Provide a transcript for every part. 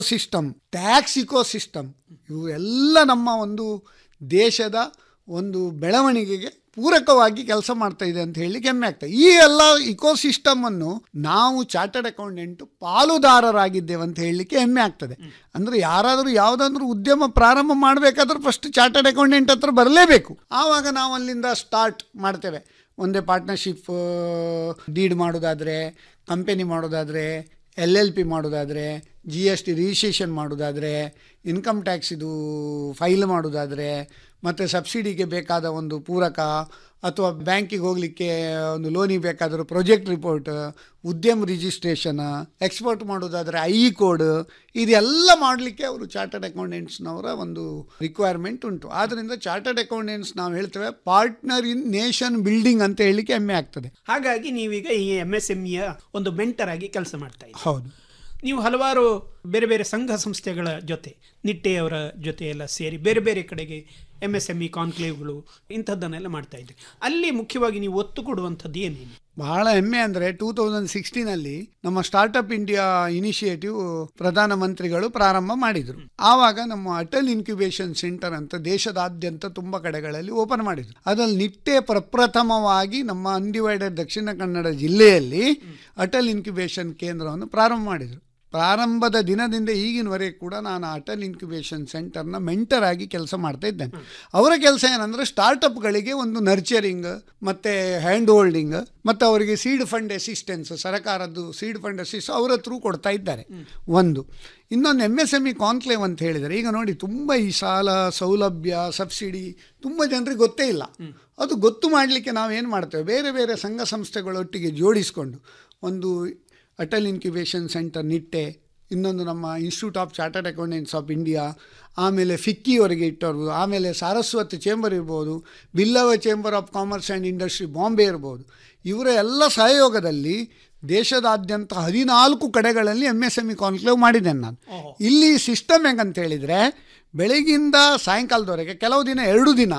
System tax eco system ಇವು ಎಲ್ಲ ನಮ್ಮ ಒಂದು ದೇಶದ ಒಂದು ಬೆಳವಣಿಗೆಗೆ ಪೂರಕವಾಗಿ ಕೆಲಸ ಮಾಡ್ತಾ ಇದೆ ಅಂತ ಹೇಳಿ ಹೆಮ್ಮೆ ಆಗ್ತದೆ ಈ ಎಲ್ಲ ಇಕೋಸಿಸ್ಟಮ್ ಅನ್ನು ನಾವು ಚಾರ್ಟರ್ಡ್ ಅಕೌಂಟೆಂಟ್ ಪಾಲುದಾರರಾಗಿದ್ದೇವೆ ಅಂತ ಹೇಳಲಿಕ್ಕೆ ಹೆಮ್ಮೆ ಆಗ್ತದೆ ಅಂದ್ರೆ ಯಾರಾದರೂ ಯಾವುದಾದ್ರೂ ಉದ್ಯಮ ಪ್ರಾರಂಭ ಮಾಡಬೇಕಾದ್ರೆ ಫಸ್ಟ್ ಚಾರ್ಟರ್ಡ್ ಅಕೌಂಟೆಂಟ್ ಹತ್ರ ಬರಲೇಬೇಕು ಆವಾಗ ನಾವು ಅಲ್ಲಿಂದ ಸ್ಟಾರ್ಟ್ ಮಾಡ್ತೇವೆ ಒಂದೇ ಪಾರ್ಟ್ನರ್ಶಿಪ್ ಡೀಡ್ ಮಾಡೋದಾದರೆ ಕಂಪೆನಿ ಮಾಡೋದಾದರೆ ಎಲ್ ಎಲ್ ಪಿ ಮಾಡೋದಾದರೆ ಜಿ ಎಸ್ ಟಿ ರಿಜಿಸ್ಟ್ರೇಷನ್ ಮಾಡೋದಾದರೆ ಇನ್ಕಮ್ ಟ್ಯಾಕ್ಸ್ ಇದು ಫೈಲ್ ಮಾಡೋದಾದರೆ ಮತ್ತು ಸಬ್ಸಿಡಿಗೆ ಬೇಕಾದ ಒಂದು ಪೂರಕ ಅಥವಾ ಬ್ಯಾಂಕಿಗೆ ಹೋಗಲಿಕ್ಕೆ ಒಂದು ಲೋನಿಗೆ ಬೇಕಾದರೂ project report Udyam registration export ಮಾಡೋದಾದರೆ ಐ ಕೋಡ್ ಇದೆಲ್ಲ ಮಾಡಲಿಕ್ಕೆ ಅವರು ಚಾರ್ಟರ್ಡ್ ಅಕೌಂಟೆಂಟ್ಸ್ನವರ ಒಂದು ರಿಕ್ವೈರ್ಮೆಂಟ್ ಉಂಟು ಆದ್ದರಿಂದ ಚಾರ್ಟರ್ಡ್ ಅಕೌಂಟೆಂಟ್ಸ್ ನಾವು ಹೇಳ್ತೇವೆ ಪಾರ್ಟ್ನರ್ ಇನ್ ನೇಷನ್ ಬಿಲ್ಡಿಂಗ್ ಅಂತ ಹೇಳಲಿಕ್ಕೆ ಹೆಮ್ಮೆ ಆಗ್ತದೆ ಹಾಗಾಗಿ ನೀವೀಗ ಈ ಎಂ ಎಸ್ ಎಂ ಇಯ ಒಂದು ಮೆಂಟರ್ ಆಗಿ ಕೆಲಸ ಮಾಡ್ತಾ ಇದ್ದೀರಿ ಹೌದು ನೀವು ಹಲವಾರು ಬೇರೆ ಬೇರೆ ಸಂಘ ಸಂಸ್ಥೆಗಳ ಜೊತೆ ನಿಟ್ಟೆಯವರ ಜೊತೆ ಎಲ್ಲ ಸೇರಿ ಬೇರೆ ಬೇರೆ ಕಡೆಗೆ ಎಂ ಎಸ್ ಎಂ ಇ ಕಾನ್ಕ್ಲೇವ್ಗಳು ಇಂಥದ್ದನ್ನೆಲ್ಲ ಮಾಡ್ತಾ ಇದ್ರಿ ಅಲ್ಲಿ ಮುಖ್ಯವಾಗಿ ನೀವು ಒತ್ತು ಕೊಡುವಂಥದ್ದು ಏನೇನು ಬಹಳ ಹೆಮ್ಮೆ ಅಂದರೆ ಟೂ ತೌಸಂಡ್ ಸಿಕ್ಸ್ಟೀನಲ್ಲಿ ನಮ್ಮ ಸ್ಟಾರ್ಟಪ್ ಇಂಡಿಯಾ ಇನಿಷಿಯೇಟಿವ್ ಪ್ರಧಾನಮಂತ್ರಿಗಳು ಪ್ರಾರಂಭ ಮಾಡಿದರು ಆವಾಗ ನಮ್ಮ ಅಟಲ್ ಇನ್ಕ್ಯುಬೇಷನ್ ಸೆಂಟರ್ ಅಂತ ದೇಶದಾದ್ಯಂತ ತುಂಬ ಕಡೆಗಳಲ್ಲಿ ಓಪನ್ ಮಾಡಿದರು ಅದರಲ್ಲಿ ನಿಟ್ಟೆ ಪ್ರಪ್ರಥಮವಾಗಿ ನಮ್ಮ ಅನ್ಡಿವೈಡೆಡ್ ದಕ್ಷಿಣ ಕನ್ನಡ ಜಿಲ್ಲೆಯಲ್ಲಿ ಅಟಲ್ ಇನ್ಕ್ಯುಬೇಷನ್ ಕೇಂದ್ರವನ್ನು ಪ್ರಾರಂಭ ಮಾಡಿದರು ಪ್ರಾರಂಭದ ದಿನದಿಂದ ಈಗಿನವರೆಗೆ ಕೂಡ ನಾನು ಅಟಲ್ ಇನ್ಕ್ಯುಬೇಷನ್ ಸೆಂಟರ್ನ ಮೆಂಟರ್ ಆಗಿ ಕೆಲಸ ಮಾಡ್ತಾ ಇದ್ದೇನೆ ಅವರ ಕೆಲಸ ಏನಂದರೆ ಸ್ಟಾರ್ಟಪ್ಗಳಿಗೆ ಒಂದು ನರ್ಚರಿಂಗ್ ಮತ್ತು ಹ್ಯಾಂಡ್ ಹೋಲ್ಡಿಂಗ್ ಮತ್ತು ಅವರಿಗೆ ಸೀಡ್ ಫಂಡ್ ಅಸಿಸ್ಟೆನ್ಸ್ ಸರ್ಕಾರದ್ದು ಸೀಡ್ ಫಂಡ್ ಅಸಿಸ್ಟ್ ಅವರ ಥ್ರೂ ಕೊಡ್ತಾ ಇದ್ದಾರೆ ಒಂದು ಇನ್ನೊಂದು M S M E conclave ಅಂತ ಹೇಳಿದರೆ ಈಗ ನೋಡಿ ತುಂಬ ಈ ಸಾಲ ಸೌಲಭ್ಯ ಸಬ್ಸಿಡಿ ತುಂಬ ಜನರಿಗೆ ಗೊತ್ತೇ ಇಲ್ಲ ಅದು ಗೊತ್ತು ಮಾಡಲಿಕ್ಕೆ ನಾವೇನು ಮಾಡ್ತೇವೆ ಬೇರೆ ಬೇರೆ ಸಂಘ ಸಂಸ್ಥೆಗಳೊಟ್ಟಿಗೆ ಜೋಡಿಸಿಕೊಂಡು ಒಂದು ಅಟಲ್ ಇನ್ಕ್ಯುಬೇಷನ್ ಸೆಂಟರ್ ನಿಟ್ಟೆ ಇನ್ನೊಂದು ನಮ್ಮ institute of chartered accountants of India ಆಮೇಲೆ ಫಿಕ್ಕಿಯವರೆಗೆ ಇಟ್ಟವ್ರು ಆಮೇಲೆ ಸಾರಸ್ವತ್ ಚೇಂಬರ್ ಇರ್ಬೋದು Billava chamber of commerce and industry Bombay ಇರ್ಬೋದು ಇವರ ಎಲ್ಲ ಸಹಯೋಗದಲ್ಲಿ ದೇಶದಾದ್ಯಂತ ಹದಿನಾಲ್ಕು ಕಡೆಗಳಲ್ಲಿ M S M E conclave ಮಾಡಿದ್ದೇನೆ ನಾನು ಇಲ್ಲಿ ಸಿಸ್ಟಮ್ ಹೆಂಗಂತ ಹೇಳಿದರೆ ಬೆಳಗಿಂದ ಸಾಯಂಕಾಲದವರೆಗೆ ಕೆಲವು ದಿನ ಎರಡು ದಿನ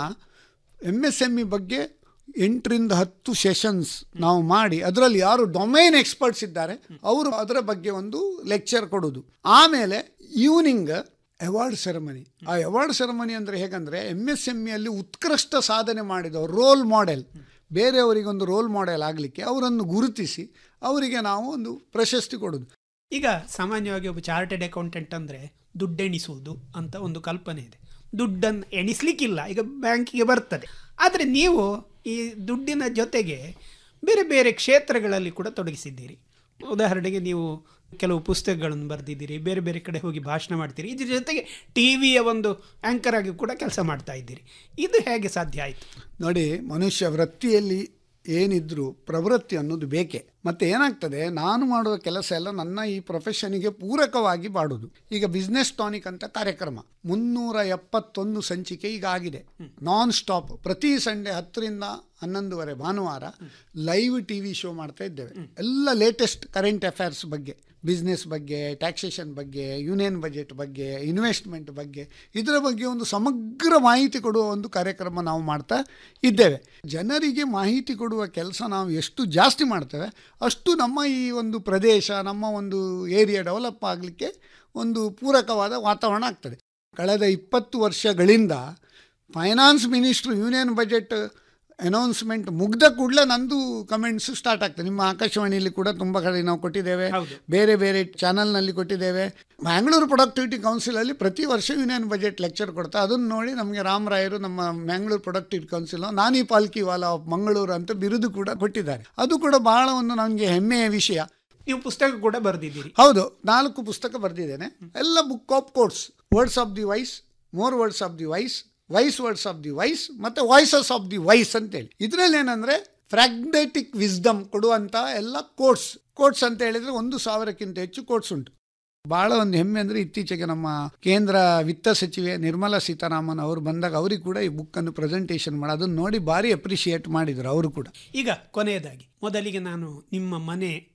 ಎಮ್ ಎಸ್ ಎಮ್ ಇ ಬಗ್ಗೆ ಎಂಟರಿಂದ ಹತ್ತು ಸೆಷನ್ಸ್ ನಾವು ಮಾಡಿ ಅದರಲ್ಲಿ ಯಾರು ಡೊಮೈನ್ ಎಕ್ಸ್ಪರ್ಟ್ಸ್ ಇದ್ದಾರೆ ಅವರು ಅದರ ಬಗ್ಗೆ ಒಂದು ಲೆಕ್ಚರ್ ಕೊಡೋದು ಆಮೇಲೆ ಈವ್ನಿಂಗ್ ಅವಾರ್ಡ್ ಸೆರೆಮನಿ ಆ ಅವಾರ್ಡ್ ಸೆರೆಮನಿ ಅಂದರೆ ಹೇಗಂದರೆ ಎಮ್ ಎಸ್ ಎಮ್ ಇಯಲ್ಲಿ ಉತ್ಕೃಷ್ಟ ಸಾಧನೆ ಮಾಡಿದ ರೋಲ್ ಮಾಡೆಲ್ ಬೇರೆಯವರಿಗೊಂದು ರೋಲ್ ಮಾಡೆಲ್ ಆಗಲಿಕ್ಕೆ ಅವರನ್ನು ಗುರುತಿಸಿ ಅವರಿಗೆ ನಾವು ಒಂದು ಪ್ರಶಸ್ತಿ ಕೊಡೋದು ಈಗ ಸಾಮಾನ್ಯವಾಗಿ ಒಬ್ಬ ಚಾರ್ಟೆಡ್ ಅಕೌಂಟೆಂಟ್ ಅಂದರೆ ದುಡ್ಡೆಣಿಸುವುದು ಅಂತ ಒಂದು ಕಲ್ಪನೆ ಇದೆ ದುಡ್ಡನ್ನು ಎಣಿಸ್ಲಿಕ್ಕಿಲ್ಲ ಈಗ ಬ್ಯಾಂಕಿಗೆ ಬರ್ತದೆ ಆದರೆ ನೀವು ಈ ದುಡ್ಡಿನ ಜೊತೆಗೆ ಬೇರೆ ಬೇರೆ ಕ್ಷೇತ್ರಗಳಲ್ಲಿ ಕೂಡ ತೊಡಗಿಸಿದ್ದೀರಿ ಉದಾಹರಣೆಗೆ ನೀವು ಕೆಲವು ಪುಸ್ತಕಗಳನ್ನು ಬರೆದಿದ್ದೀರಿ ಬೇರೆ ಬೇರೆ ಕಡೆ ಹೋಗಿ ಭಾಷಣ ಮಾಡ್ತೀರಿ ಇದ್ರ ಜೊತೆಗೆ ಟಿ ವಿಯ ಒಂದು ಆ್ಯಂಕರ್ ಆಗಿ ಕೂಡ ಕೆಲಸ ಮಾಡ್ತಾ ಇದ್ದೀರಿ ಇದು ಹೇಗೆ ಸಾಧ್ಯ ಆಯಿತು ನೋಡಿ ಮನುಷ್ಯ ವೃತ್ತಿಯಲ್ಲಿ ಏನಿದ್ರೂ ಪ್ರವೃತ್ತಿ ಅನ್ನೋದು ಬೇಕೇ ಮತ್ತೆ ಏನಾಗ್ತದೆ ನಾನು ಮಾಡುವ ಕೆಲಸ ಎಲ್ಲ ನನ್ನ ಈ ಪ್ರೊಫೆಷನ್ಗೆ ಪೂರಕವಾಗಿ ಮಾಡುವುದು ಈಗ ಬಿಸ್ನೆಸ್ ಟಾನಿಕ್ ಅಂತ ಕಾರ್ಯಕ್ರಮ ಮುನ್ನೂರ ಎಪ್ಪತ್ತೊಂದು ಸಂಚಿಕೆ ಈಗ ಆಗಿದೆ ನಾನ್ ಸ್ಟಾಪ್ ಪ್ರತಿ ಸಂಡೇ ಹತ್ತರಿಂದ ಹನ್ನೊಂದುವರೆ ಭಾನುವಾರ ಲೈವ್ ಟಿ ವಿ ಶೋ ಮಾಡ್ತಾ ಇದ್ದೇವೆ ಎಲ್ಲ ಲೇಟೆಸ್ಟ್ ಕರೆಂಟ್ ಅಫೇರ್ಸ್ ಬಗ್ಗೆ ಬಿಸ್ನೆಸ್ ಬಗ್ಗೆ ಟ್ಯಾಕ್ಸೇಷನ್ ಬಗ್ಗೆ ಯೂನಿಯನ್ ಬಜೆಟ್ ಬಗ್ಗೆ ಇನ್ವೆಸ್ಟ್ಮೆಂಟ್ ಬಗ್ಗೆ ಇದರ ಬಗ್ಗೆ ಒಂದು ಸಮಗ್ರ ಮಾಹಿತಿ ಕೊಡುವ ಒಂದು ಕಾರ್ಯಕ್ರಮ ನಾವು ಮಾಡ್ತಾ ಇದ್ದೇವೆ ಜನರಿಗೆ ಮಾಹಿತಿ ಕೊಡುವ ಕೆಲಸ ನಾವು ಎಷ್ಟು ಜಾಸ್ತಿ ಮಾಡ್ತೇವೆ ಅಷ್ಟು ನಮ್ಮ ಈ ಒಂದು ಪ್ರದೇಶ ನಮ್ಮ ಒಂದು ಏರಿಯಾ ಡೆವಲಪ್ ಆಗಲಿಕ್ಕೆ ಒಂದು ಪೂರಕವಾದ ವಾತಾವರಣ ಆಗ್ತದೆ ಕಳೆದ ಇಪ್ಪತ್ತು ವರ್ಷಗಳಿಂದ finance minister union budget announcement ಮುಗ್ದ ಕೂಡಲೇ ನಂದು ಕಮೆಂಟ್ಸ್ ಸ್ಟಾರ್ಟ್ ಆಗ್ತದೆ ನಿಮ್ಮ ಆಕಾಶವಾಣಿಯಲ್ಲಿ ಕೂಡ ತುಂಬ ಕಡೆ ನಾವು ಕೊಟ್ಟಿದ್ದೇವೆ ಹೌದು. ಬೇರೆ ಬೇರೆ ಚಾನಲ್ನಲ್ಲಿ ಕೊಟ್ಟಿದ್ದೇವೆ ಮ್ಯಾಂಗ್ಳೂರು ಪ್ರೊಡಕ್ಟಿವಿಟಿ ಕೌನ್ಸಿಲಲ್ಲಿ ಪ್ರತಿ ವರ್ಷ ಯೂನಿಯನ್ ಬಜೆಟ್ ಲೆಕ್ಚರ್ ಕೊಡ್ತಾ ಅದನ್ನು ನೋಡಿ ನಮಗೆ ರಾಮರಾಯರು ನಮ್ಮ Mangalore productivity council Nani Palkhivala of Mangaluru ಅಂತ ಬಿರುದು ಕೂಡ ಕೊಟ್ಟಿದ್ದಾರೆ ಅದು ಕೂಡ ಬಹಳ ಒಂದು ನನಗೆ ಹೆಮ್ಮೆಯ ವಿಷಯ ನೀವು ಪುಸ್ತಕ ಕೂಡ ಬರೆದಿದ್ದೀರಿ ಹೌದು ನಾಲ್ಕು ಪುಸ್ತಕ ಬರೆದಿದ್ದೇನೆ ಎಲ್ಲ book of course words of the wise more words of the wise wise words of the wise ಮತ್ತೆ ವಾಯ್ಸಸ್ ಆಫ್ ದಿ ವೈಸ್ ಅಂತೇಳಿ ಇದರಲ್ಲಿ ಏನಂದ್ರೆ ಫ್ರಾಗ್ಮೆಟಿಕ್ ವಿಸ್ಡಮ್ ಕೊಡುವಂತ ಎಲ್ಲ ಕೋರ್ಸ್ ಕೋರ್ಸ್ ಅಂತ ಹೇಳಿದ್ರೆ ಒಂದು ಸಾವಿರಕ್ಕಿಂತ ಹೆಚ್ಚು ಕೋರ್ಸ್ ಉಂಟು ಬಹಳ ಒಂದು ಹೆಮ್ಮೆ ಅಂದರೆ ಇತ್ತೀಚೆಗೆ ನಮ್ಮ ಕೇಂದ್ರ ವಿತ್ತ ಸಚಿವೆ ನಿರ್ಮಲಾ ಸೀತಾರಾಮನ್ ಅವರು ಬಂದಾಗ ಅವರಿಗೆ ಕೂಡ ಈ ಬುಕ್ಕನ್ನು ಪ್ರೆಸೆಂಟೇಷನ್ ಮಾಡಿ ಅದನ್ನು ನೋಡಿ ಭಾರಿ ಅಪ್ರಿಷಿಯೇಟ್ ಮಾಡಿದರು ಅವರು ಕೂಡ ಈಗ ಕೊನೆಯದಾಗಿ ಮೊದಲಿಗೆ ನಾನು ನಿಮ್ಮ ಮನೆ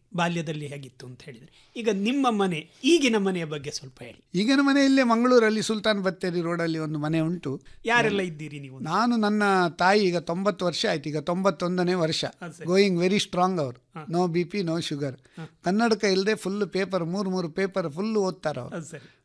ಬಾಲ್ಯದಲ್ಲಿ ಹೇಗಿತ್ತು ಅಂತ ಹೇಳಿದ್ರೆ ಈಗ ನಿಮ್ಮ ಮನೆ ಈಗಿನ ಮನೆಯ ಬಗ್ಗೆ ಸ್ವಲ್ಪ ಹೇಳಿ ಈಗಿನ ಮನೆ ಇಲ್ಲೇ ಮಂಗಳೂರಲ್ಲಿ ಸುಲ್ತಾನ್ ಬತ್ತೇರಿ ರೋಡಲ್ಲಿ ಒಂದು ಮನೆ ಉಂಟು ಯಾರೆಲ್ಲ ಇದ್ದೀರಿ ನೀವು ನಾನು ನನ್ನ ತಾಯಿ ಈಗ ತೊಂಬತ್ತು ವರ್ಷ ಆಯ್ತು ಈಗ ತೊಂಬತ್ತೊಂದನೇ ವರ್ಷ ಅದು ಸರಿ. ಗೋಯಿಂಗ್ ವೆರಿ ಸ್ಟ್ರಾಂಗ್ ಅವರು no B P no sugar ಕನ್ನಡಕ ಇಲ್ಲದೆ ಫುಲ್ ಪೇಪರ್ ಮೂರು ಮೂರು ಪೇಪರ್ ಫುಲ್ ಓದ್ತಾರ ಅವ್ರು ಅದು ಸರಿ